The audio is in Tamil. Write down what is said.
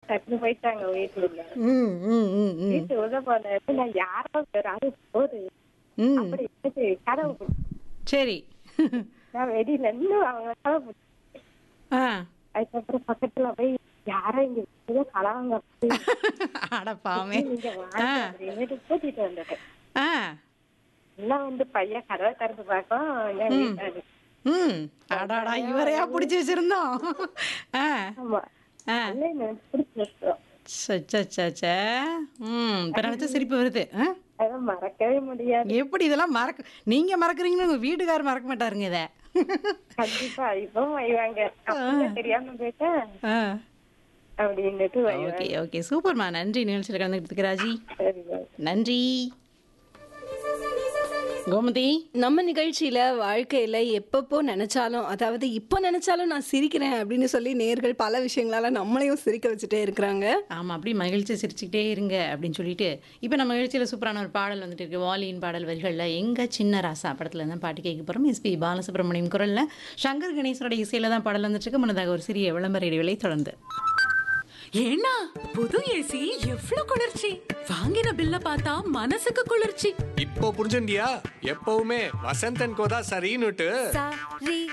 டக்குனு போயிட்டாங்க வீட்டுக்குள்ள ம் ம் ம் ம் வீட்டு உள்ள போன நான் யாரோ யாரும் போகுது ம் அப்படி இருந்துச்சு கதவு பிடிச்சி சரி நான் வெளியில இருந்து அவங்க கதவு பிடிச்சி ஆ அதுக்கப்புறம் பக்கத்துல போய் யாரோ இங்க ஏதோ கலவாங்க அட பாவமே நீங்க வாங்க அப்படின்னு கூட்டிட்டு வந்துட்டேன் ஆ எல்லாம் வந்து பையன் கதவை திறந்து பார்க்கும் என் வீட்டாரு ம் அடாடா இவரையா பிடிச்சி வச்சிருந்தோம் ஆ ஆமா ஆ அல்ல எனக்கு பிடிச்சி வச்சோம் சச்சா ம் இப்போ நினச்சா சிரிப்பு வருது ஆ அதை மறக்கவே முடியாது எப்படி இதெல்லாம் மறக்க நீங்க மறக்கறீங்கன்னு உங்க வீட்டுக்காரர் மறக்க மாட்டாருங்க இதை கண்டிப்பா இப்போ வைவாங்க அப்படியே தெரியாம போயிட்டேன் ஆ அப்படின்னுட்டு வைவாங்க ஓகே ஓகே சூப்பர்மா நன்றி நிகழ்ச்சியில் கலந்துக்கிட்டு ராஜி சரி நன்றி கோமதி நம்ம நிகழ்ச்சியில வாழ்க்கையில எப்பப்போ நினைச்சாலும் அதாவது இப்போ நினைச்சாலும் நான் சிரிக்கிறேன் அப்படின்னு சொல்லி நேர்கள் பல விஷயங்களால நம்மளையும் சிரிக்க வச்சுட்டே இருக்கிறாங்க ஆமா அப்படி மகிழ்ச்சி சிரிச்சுக்கிட்டே இருங்க அப்படின்னு சொல்லிட்டு இப்போ நம்ம நிகழ்ச்சியில் சூப்பரான ஒரு பாடல் வந்துட்டு இருக்கு வாலியின் பாடல் வரிகளில் எங்க சின்ன ராசா படத்துல தான் பாட்டு கேட்க போகிறோம் எஸ்பி பாலசுப்ரமணியம் குரல்ல சங்கர் கணேசரோட இசையில தான் பாடல் வந்துட்டு இருக்கு முன்னதாக ஒரு சிறிய விளம்பர இடைவேளை தொடர்ந்து ஏன்னா புது ஏசி எவ்ளோ குளிர்ச்சி வாங்கின பில்ல பார்த்தா மனசுக்கு குளிர்ச்சி இப்போ புரிஞ்சுண்டியா எப்பவுமே வசந்தன் கோதா சரின்னுட்டு சாரி